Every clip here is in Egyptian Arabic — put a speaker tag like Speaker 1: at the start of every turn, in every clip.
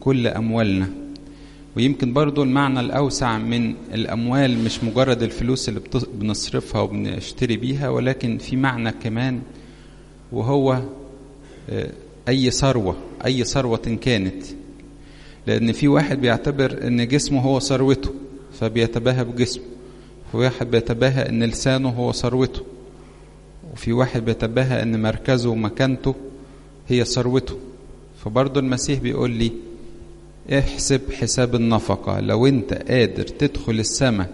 Speaker 1: كل أموالنا ويمكن برضو المعنى الأوسع من الأموال مش مجرد الفلوس اللي بنصرفها وبنشتري بيها ولكن في معنى كمان وهو أي ثروة أي ثروة كانت لأن في واحد بيعتبر إن جسمه هو ثروته فبيتباهى بجسمه في واحد بيتباهى إن لسانه هو ثروته وفي واحد بيتباهى إن مركزه ومكانته هي ثروته فبرضه المسيح بيقول لي احسب حساب النفقة لو انت قادر تدخل السماء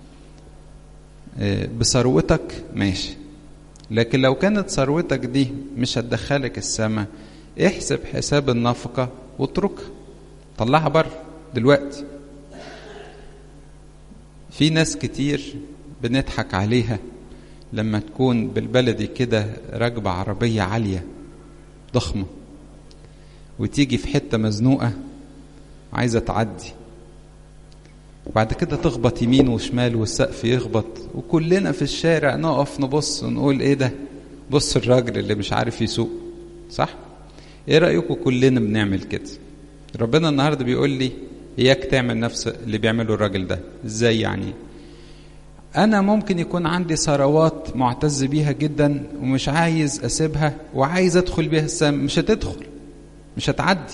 Speaker 1: بثروتك ماشي لكن لو كانت ثروتك دي مش هتدخلك السماء احسب حساب النفقة واتركها طلعها بره دلوقتي في ناس كتير بنضحك عليها لما تكون بالبلدي كده راكبة عربية عالية ضخمة وتيجي في حتة مزنوقة عايزة تعدي وبعد كده تخبط يمين وشمال والسقف يخبط وكلنا في الشارع نقف نبص ونقول ايه ده بص الراجل اللي مش عارف يسوق صح ايه رأيكم كلنا بنعمل كده ربنا النهارده بيقول لي اياك تعمل نفس اللي بيعمله الراجل ده ازاي يعني انا ممكن يكون عندي ثروات معتز بيها جدا ومش عايز اسيبها وعايز ادخل بيها السماء مش هتدخل مش هتعدي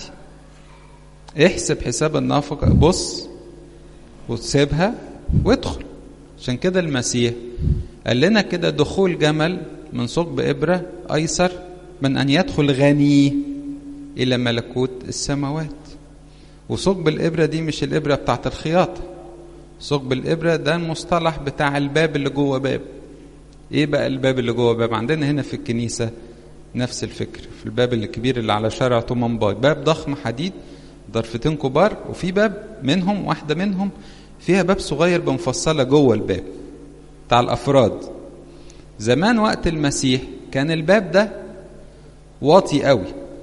Speaker 1: احسب حساب النفقة بص وتسيبها وادخل عشان كده المسيح قال لنا كده دخول جمل من ثقب إبرة أيسر من أن يدخل غني إلى ملكوت السماوات وثقب الإبرة دي مش الإبرة بتاعت الخياطة ثقب الإبرة ده المصطلح بتاع الباب اللي جوه باب إيه بقى الباب اللي جوه باب عندنا هنا في الكنيسة نفس الفكر في الباب الكبير اللي على شارع تومنباي باب ضخم حديد ضرفتين كبار وفي باب منهم واحدة منهم فيها باب صغير بمفصلة جوه الباب بتاع الأفراد زمان وقت المسيح كان الباب ده واطي قوي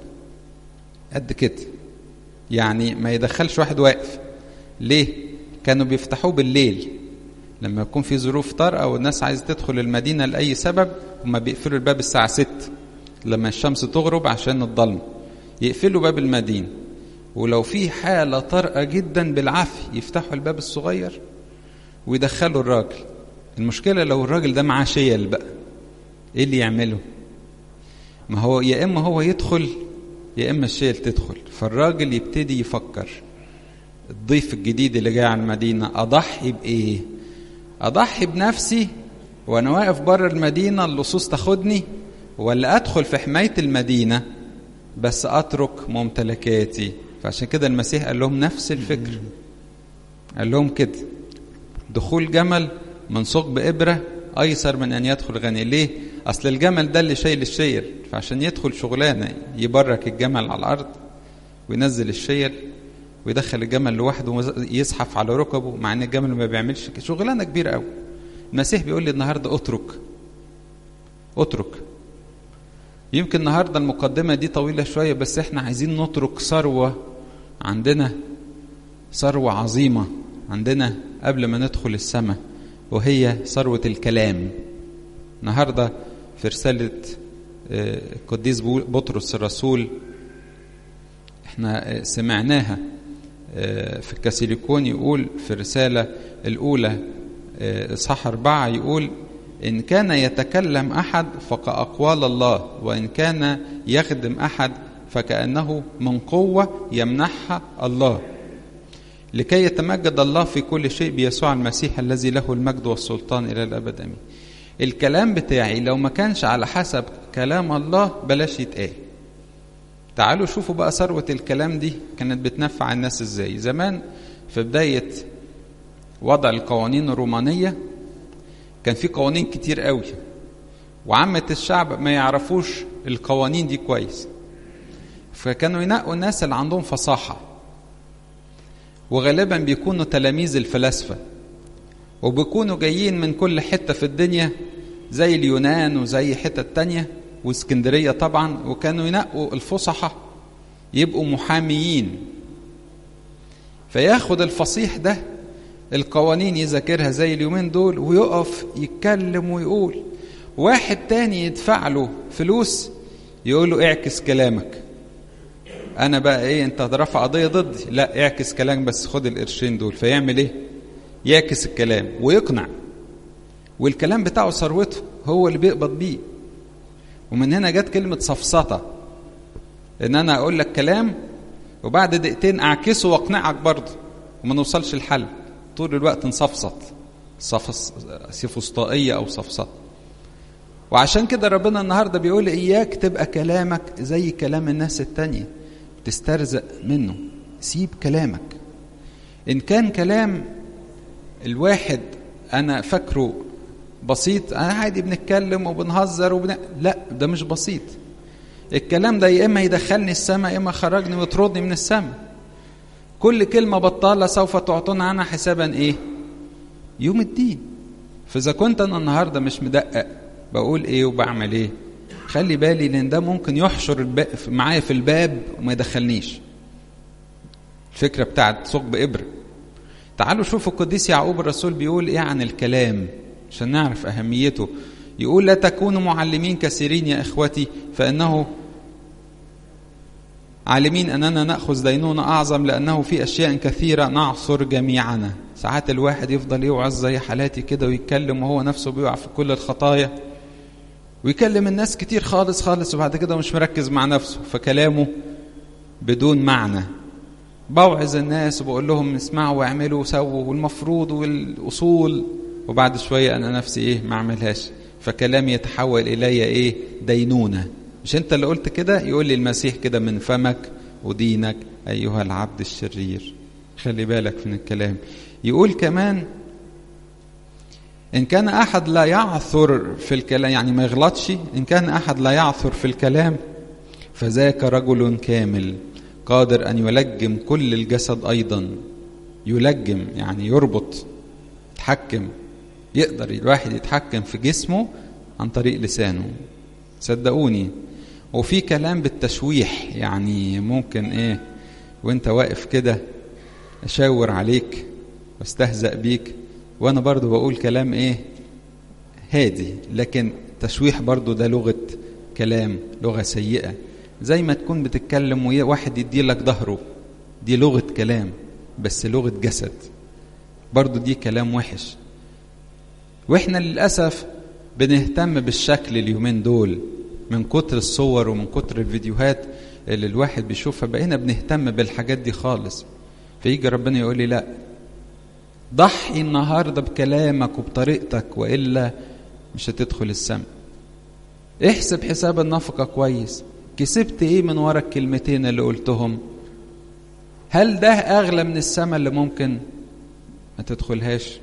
Speaker 1: قد كده يعني ما يدخلش واحد واقف ليه كانوا بيفتحوه بالليل لما يكون في ظروف طارئة والناس عايزة تدخل المدينة لأي سبب هما بيقفلوا الباب الساعة 6 لما الشمس تغرب عشان الضلمة يقفلوا باب المدينة ولو في حالة طارئة جدا بالعافية يفتحوا الباب الصغير ويدخلوا الراجل المشكلة لو الراجل ده معاه شيل بقى ايه اللي يعمله ما هو يا اما هو يدخل يا اما الشيل تدخل فالراجل يبتدي يفكر الضيف الجديد اللي جاي على المدينة اضحي بايه اضحي بنفسي وانا واقف بره المدينة اللصوص تاخدني ولا ادخل في حماية المدينة بس اترك ممتلكاتي فعشان كده المسيح قال لهم نفس الفكر قال لهم كده دخول جمل من ثقب إبرة أيسر من أن يدخل غني ليه؟ أصل الجمل ده اللي شايل الشير فعشان يدخل شغلانة يبرك الجمل على الأرض وينزل الشير ويدخل الجمل لوحده ويزحف على ركبه مع ان الجمل ما بيعملش كده شغلانه كبيره قوي المسيح بيقول لي النهارده اترك اترك يمكن النهارده المقدمه دي طويله شويه بس احنا عايزين نترك ثروه عندنا ثروه عظيمه عندنا قبل ما ندخل السماء وهي ثروه الكلام النهارده في رساله القديس بطرس الرسول احنا سمعناها في الكاسيليكون يقول في الرسالة الأولى إصحاح أربعة يقول إن كان يتكلم أحد فكأقوال الله وإن كان يخدم أحد فكأنه من قوة يمنحها الله لكي يتمجد الله في كل شيء بيسوع المسيح الذي له المجد والسلطان إلى الأبد أمين الكلام بتاعي لو ما كانش على حسب كلام الله بلاش يتقال تعالوا شوفوا بقى ثروة الكلام دي كانت بتنفع الناس ازاي زمان في بداية وضع القوانين الرومانية كان في قوانين كتير قوي وعامة الشعب ما يعرفوش القوانين دي كويس فكانوا ينقوا الناس اللي عندهم فصاحة وغالبا بيكونوا تلاميذ الفلاسفة وبيكونوا جايين من كل حتة في الدنيا زي اليونان وزي حتة تانية واسكندريه طبعا وكانوا ينقوا الفصحى يبقوا محاميين فياخد الفصيح ده القوانين يذاكرها زي اليومين دول ويقف يتكلم ويقول واحد تاني يدفع له فلوس يقول له اعكس كلامك انا بقى ايه انت رافع قضيه ضدي لا اعكس كلام بس خد القرشين دول فيعمل ايه يعكس الكلام ويقنع والكلام بتاعه ثروته هو اللي بيقبض بيه ومن هنا جت كلمه سفسطه ان انا اقول لك كلام وبعد دقيقتين اعكسه واقنعك برضه وما نوصلش الحل طول الوقت نصفصط سفسطائيه او صفصط وعشان كده ربنا النهارده بيقول اياك تبقى كلامك زي كلام الناس التانية تسترزق منه سيب كلامك ان كان كلام الواحد انا فاكره بسيط انا عادي بنتكلم وبنهزر وبن... لا ده مش بسيط الكلام ده يا اما يدخلني السماء يا اما يخرجني ويطردني من السماء كل كلمة بطالة سوف تعطون عنها حسابا ايه يوم الدين فاذا كنت انا النهارده مش مدقق بقول ايه وبعمل ايه خلي بالي لان ده ممكن يحشر الب... معايا في الباب وما يدخلنيش الفكره بتاعت ثقب ابره تعالوا شوفوا القديس يعقوب الرسول بيقول ايه عن الكلام عشان نعرف اهميته يقول لا تكونوا معلمين كثيرين يا اخوتي فانه عالمين اننا ناخذ دينونه اعظم لانه في اشياء كثيره نعصر جميعنا ساعات الواحد يفضل يوعظ زي حالاتي كده ويتكلم وهو نفسه بيقع في كل الخطايا ويكلم الناس كتير خالص خالص وبعد كده مش مركز مع نفسه فكلامه بدون معنى بوعظ الناس وبقول لهم اسمعوا واعملوا وسووا والمفروض والاصول وبعد شويه انا نفسي ايه ما اعملهاش فكلامي يتحول الي ايه دينونه مش انت اللي قلت كده يقول لي المسيح كده من فمك ودينك ايها العبد الشرير خلي بالك من الكلام يقول كمان إن كان أحد لا يعثر في الكلام يعني ما يغلطش إن كان أحد لا يعثر في الكلام فذاك رجل كامل قادر أن يلجم كل الجسد أيضا يلجم يعني يربط يتحكم يقدر الواحد يتحكم في جسمه عن طريق لسانه صدقوني وفي كلام بالتشويح يعني ممكن ايه وانت واقف كده اشاور عليك واستهزأ بيك وانا برضو بقول كلام ايه هادي لكن تشويح برضو ده لغة كلام لغة سيئة زي ما تكون بتتكلم وواحد يدي لك ظهره دي لغة كلام بس لغة جسد برضو دي كلام وحش واحنا للأسف بنهتم بالشكل اليومين دول من كتر الصور ومن كتر الفيديوهات اللي الواحد بيشوفها بقينا بنهتم بالحاجات دي خالص فيجي ربنا يقول لي لا ضحي النهارده بكلامك وبطريقتك والا مش هتدخل السماء احسب حساب النفقه كويس كسبت ايه من ورا الكلمتين اللي قلتهم هل ده اغلى من السماء اللي ممكن ما تدخلهاش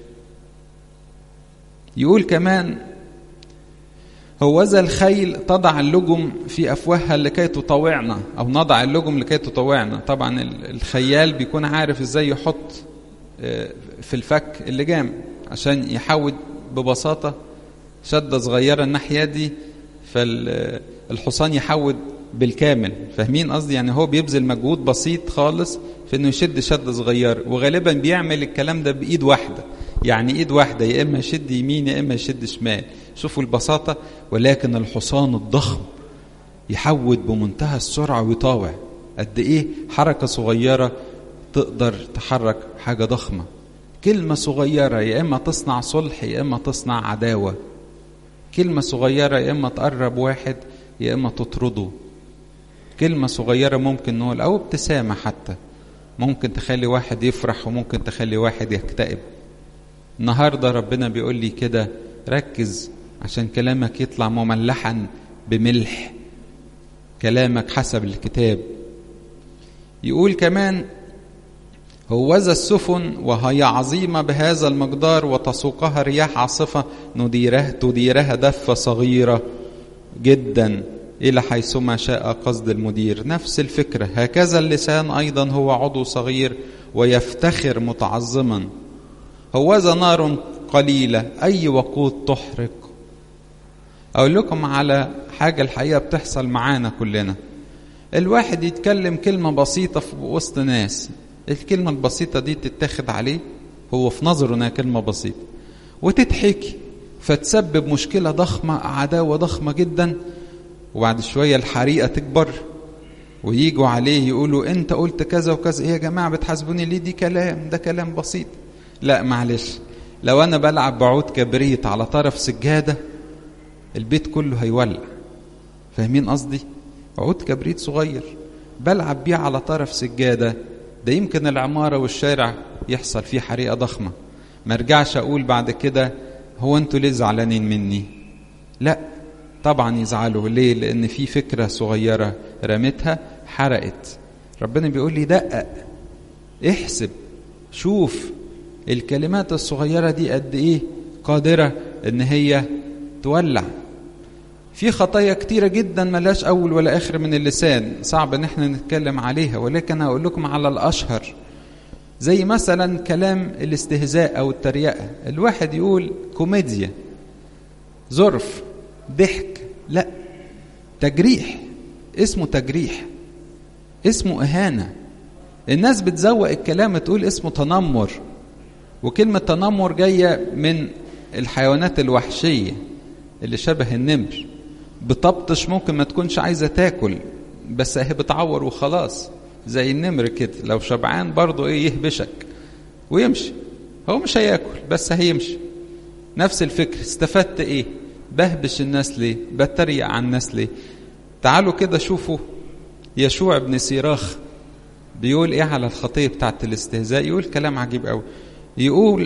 Speaker 1: يقول كمان هوذا الخيل تضع اللجم في افواهها لكي تطوعنا او نضع اللجم لكي تطوعنا طبعا الخيال بيكون عارف ازاي يحط في الفك اللجام عشان يحود ببساطه شده صغيره الناحيه دي فالحصان يحود بالكامل فاهمين قصدي يعني هو بيبذل مجهود بسيط خالص في انه يشد شده صغيره وغالبا بيعمل الكلام ده بايد واحده يعني ايد واحده يا اما يشد يمين يا اما يشد شمال شوفوا البساطه ولكن الحصان الضخم يحود بمنتهى السرعه ويطاوع قد ايه حركه صغيره تقدر تحرك حاجه ضخمه كلمه صغيره يا اما تصنع صلح يا اما تصنع عداوه كلمه صغيره يا اما تقرب واحد يا اما تطرده كلمه صغيره ممكن نقول او ابتسامه حتى ممكن تخلي واحد يفرح وممكن تخلي واحد يكتئب النهارده ربنا بيقول لي كده ركز عشان كلامك يطلع مملحا بملح كلامك حسب الكتاب يقول كمان هوذا السفن وهي عظيمة بهذا المقدار وتسوقها رياح عاصفة نديرها تديرها دفة صغيرة جدا إلى حيثما شاء قصد المدير نفس الفكرة هكذا اللسان أيضا هو عضو صغير ويفتخر متعظما هوذا نار قليلة أي وقود تحرق أقول لكم على حاجة الحقيقة بتحصل معانا كلنا الواحد يتكلم كلمة بسيطة في وسط ناس الكلمة البسيطة دي تتاخد عليه هو في نظره انها كلمة بسيطة وتتحكي فتسبب مشكلة ضخمة عداوة ضخمة جدا وبعد شوية الحريقة تكبر ويجوا عليه يقولوا انت قلت كذا وكذا ايه يا جماعه بتحاسبوني ليه دي كلام ده كلام بسيط لا معلش لو انا بلعب بعود كبريت على طرف سجاده البيت كله هيولع فاهمين قصدي عود كبريت صغير بلعب بيه على طرف سجاده ده يمكن العماره والشارع يحصل فيه حريقه ضخمه ما ارجعش اقول بعد كده هو انتوا ليه زعلانين مني لا طبعا يزعلوا ليه لان في فكره صغيره رميتها حرقت ربنا بيقول لي دقق احسب شوف الكلمات الصغيره دي قد ايه قادره ان هي تولع في خطايا كتيره جدا ملاش اول ولا اخر من اللسان صعب ان احنا نتكلم عليها ولكن هقول لكم على الاشهر زي مثلا كلام الاستهزاء او التريقه الواحد يقول كوميديا ظرف ضحك لا تجريح اسمه تجريح اسمه اهانه الناس بتزوق الكلام تقول اسمه تنمر وكلمه تنمر جايه من الحيوانات الوحشيه اللي شبه النمر بتبطش ممكن ما تكونش عايزه تاكل بس اهي بتعور وخلاص زي النمر كده لو شبعان برضه ايه يهبشك ويمشي هو مش هياكل بس هيمشي نفس الفكر استفدت ايه بهبش الناس ليه بتريق على الناس ليه تعالوا كده شوفوا يشوع بن سيراخ بيقول ايه على الخطيه بتاعت الاستهزاء يقول كلام عجيب قوي يقول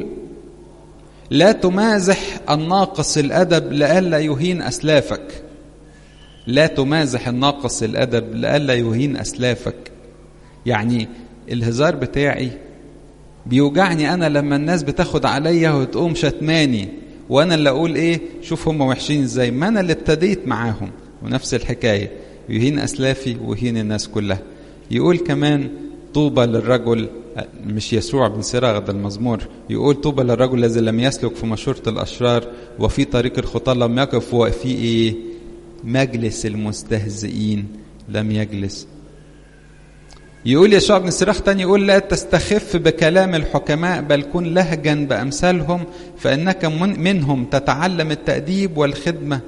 Speaker 1: لا تمازح الناقص الادب لئلا يهين اسلافك لا تمازح الناقص الادب لئلا يهين اسلافك يعني الهزار بتاعي بيوجعني انا لما الناس بتاخد عليا وتقوم شتماني وانا اللي اقول ايه شوف هم وحشين ازاي ما انا اللي ابتديت معاهم ونفس الحكايه يهين اسلافي ويهين الناس كلها يقول كمان طوبى للرجل مش يسوع بن سراغ ده المزمور يقول طوبى للرجل الذي لم يسلك في مشورة الأشرار وفي طريق الخطاة لم يقف وفي إيه مجلس المستهزئين لم يجلس يقول يسوع بن سراخ تاني يقول لا تستخف بكلام الحكماء بل كن لهجا بأمثالهم فإنك من منهم تتعلم التأديب والخدمة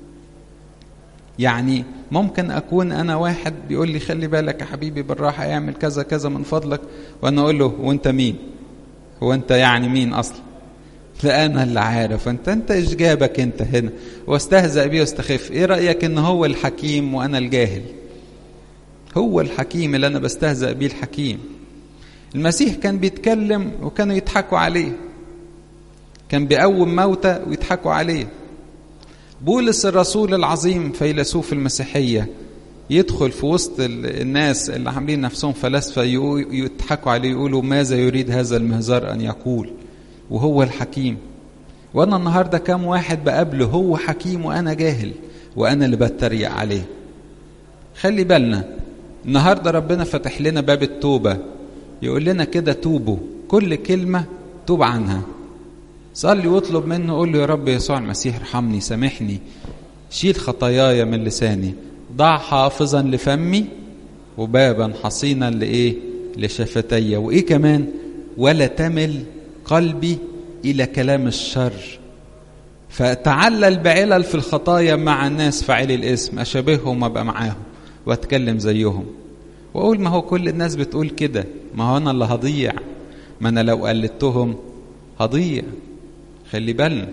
Speaker 1: يعني ممكن أكون أنا واحد بيقول لي خلي بالك يا حبيبي بالراحة اعمل كذا كذا من فضلك وأنا أقول له وأنت مين؟ هو أنت يعني مين أصلا؟ لا أنا اللي عارف أنت أنت إيش جابك أنت هنا؟ واستهزأ بيه واستخف، إيه رأيك إن هو الحكيم وأنا الجاهل؟ هو الحكيم اللي أنا بستهزأ بيه الحكيم. المسيح كان بيتكلم وكانوا يضحكوا عليه. كان بيقوم موتى ويضحكوا عليه. بولس الرسول العظيم فيلسوف المسيحية يدخل في وسط الناس اللي عاملين نفسهم فلاسفة يضحكوا عليه يقولوا ماذا يريد هذا المهزار أن يقول وهو الحكيم وأنا النهاردة كم واحد بقابله هو حكيم وأنا جاهل وأنا اللي بتريق عليه خلي بالنا النهاردة ربنا فتح لنا باب التوبة يقول لنا كده توبوا كل كلمة توب عنها صلي واطلب منه قول له يا رب يسوع المسيح ارحمني سامحني شيل خطاياي من لساني ضع حافظا لفمي وبابا حصينا لايه لشفتي وايه كمان ولا تمل قلبي الى كلام الشر فتعلل بعلل في الخطايا مع الناس فاعلي الاسم اشبههم وابقى معاهم واتكلم زيهم واقول ما هو كل الناس بتقول كده ما هو انا اللي هضيع ما انا لو قلدتهم هضيع خلي بالنا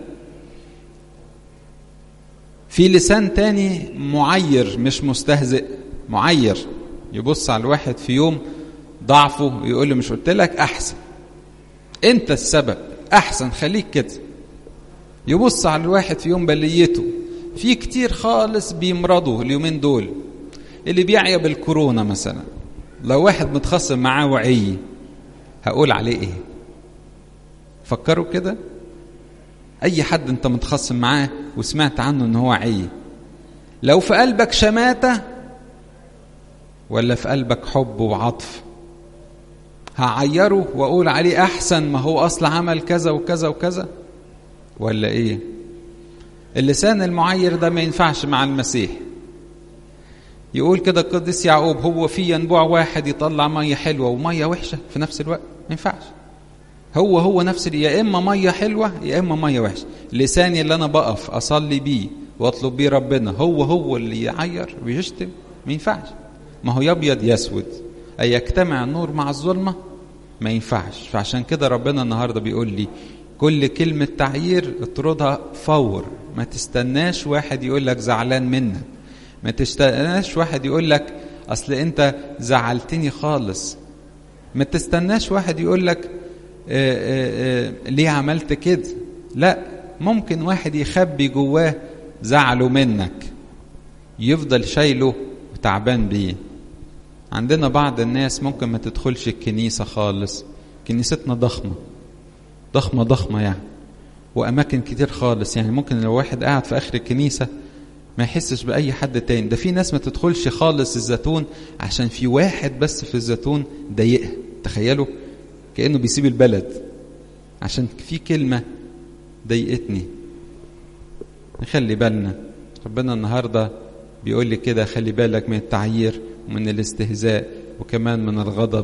Speaker 1: في لسان تاني معير مش مستهزئ معير يبص على الواحد في يوم ضعفه يقول له مش قلت لك احسن انت السبب احسن خليك كده يبص على الواحد في يوم بليته في كتير خالص بيمرضوا اليومين دول اللي بيعيا بالكورونا مثلا لو واحد متخصم معاه وعي هقول عليه ايه فكروا كده اي حد انت متخصم معاه وسمعت عنه ان هو عي لو في قلبك شماتة ولا في قلبك حب وعطف هعيره واقول عليه احسن ما هو اصل عمل كذا وكذا وكذا ولا ايه اللسان المعير ده ما ينفعش مع المسيح يقول كده القديس يعقوب هو في ينبوع واحد يطلع ميه حلوه وميه وحشه في نفس الوقت ما ينفعش هو هو نفس يا اما ميه حلوه يا اما ميه وحشه لساني اللي انا بقف اصلي بيه واطلب بيه ربنا هو هو اللي يعير ويشتم ما ينفعش ما هو يبيض يسود أي يجتمع النور مع الظلمة ما ينفعش فعشان كده ربنا النهاردة بيقول لي كل كلمة تعيير اطردها فور ما تستناش واحد يقول لك زعلان منك ما تستناش واحد يقول لك أصل أنت زعلتني خالص ما تستناش واحد يقول لك آآ آآ ليه عملت كده لا ممكن واحد يخبي جواه زعله منك يفضل شايله وتعبان بيه عندنا بعض الناس ممكن ما تدخلش الكنيسة خالص كنيستنا ضخمة ضخمة ضخمة يعني وأماكن كتير خالص يعني ممكن لو واحد قاعد في آخر الكنيسة ما يحسش بأي حد تاني ده في ناس ما تدخلش خالص الزيتون عشان في واحد بس في الزيتون ضايقها تخيلوا كأنه بيسيب البلد عشان في كلمة ضايقتني نخلي بالنا ربنا النهاردة بيقول لي كده خلي بالك من التعيير ومن الاستهزاء وكمان من الغضب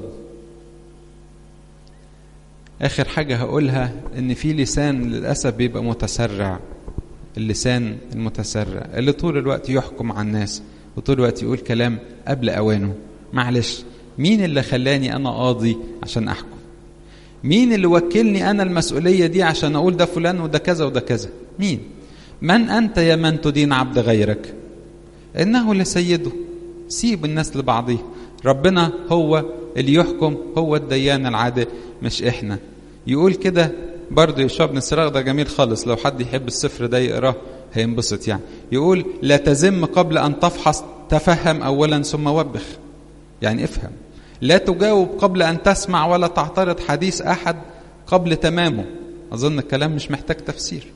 Speaker 1: آخر حاجة هقولها إن في لسان للأسف بيبقى متسرع اللسان المتسرع اللي طول الوقت يحكم على الناس وطول الوقت يقول كلام قبل أوانه معلش مين اللي خلاني أنا قاضي عشان أحكم مين اللي وكلني أنا المسؤولية دي عشان أقول ده فلان وده كذا وده كذا مين من أنت يا من تدين عبد غيرك إنه لسيده سيب الناس لبعضيه ربنا هو اللي يحكم هو الديان العادل مش إحنا يقول كده برضه يشوع بن السراغ ده جميل خالص لو حد يحب السفر ده يقراه هينبسط يعني يقول لا تزم قبل أن تفحص تفهم أولا ثم وبخ يعني افهم لا تجاوب قبل أن تسمع ولا تعترض حديث أحد قبل تمامه أظن الكلام مش محتاج تفسير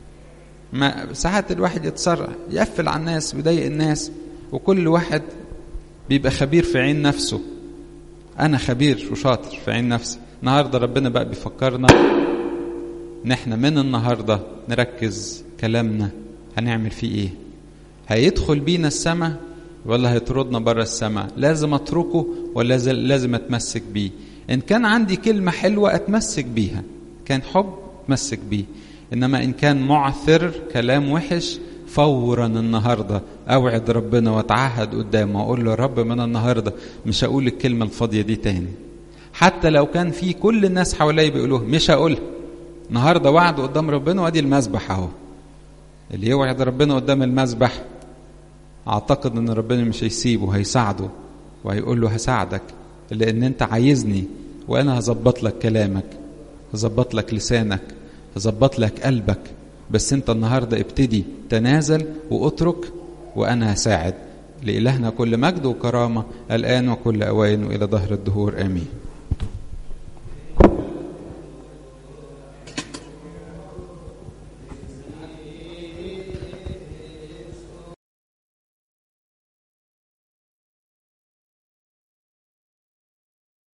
Speaker 1: ما ساعات الواحد يتسرع يقفل على الناس ويضايق الناس وكل واحد بيبقى خبير في عين نفسه أنا خبير وشاطر في عين نفسي النهاردة ربنا بقى بيفكرنا ان احنا من النهارده نركز كلامنا هنعمل فيه ايه هيدخل بينا السماء ولا هيطردنا بره السماء لازم اتركه ولا لازم اتمسك بيه ان كان عندي كلمه حلوه اتمسك بيها كان حب اتمسك بيه انما ان كان معثر كلام وحش فورا النهارده اوعد ربنا واتعهد قدامه واقول له يا رب من النهارده مش هقول الكلمه الفاضيه دي تاني حتى لو كان في كل الناس حواليا بيقولوها مش هقولها النهارده وعد قدام ربنا وادي المسبح اهو اللي يوعد ربنا قدام المسبح اعتقد ان ربنا مش هيسيبه هيساعده وهيقول له هساعدك لان انت عايزني وانا هظبط لك كلامك هظبط لك لسانك هظبط لك قلبك بس انت النهارده ابتدي تنازل واترك وانا هساعد لإلهنا كل مجد وكرامة الآن وكل أوان وإلى ظهر الدهور آمين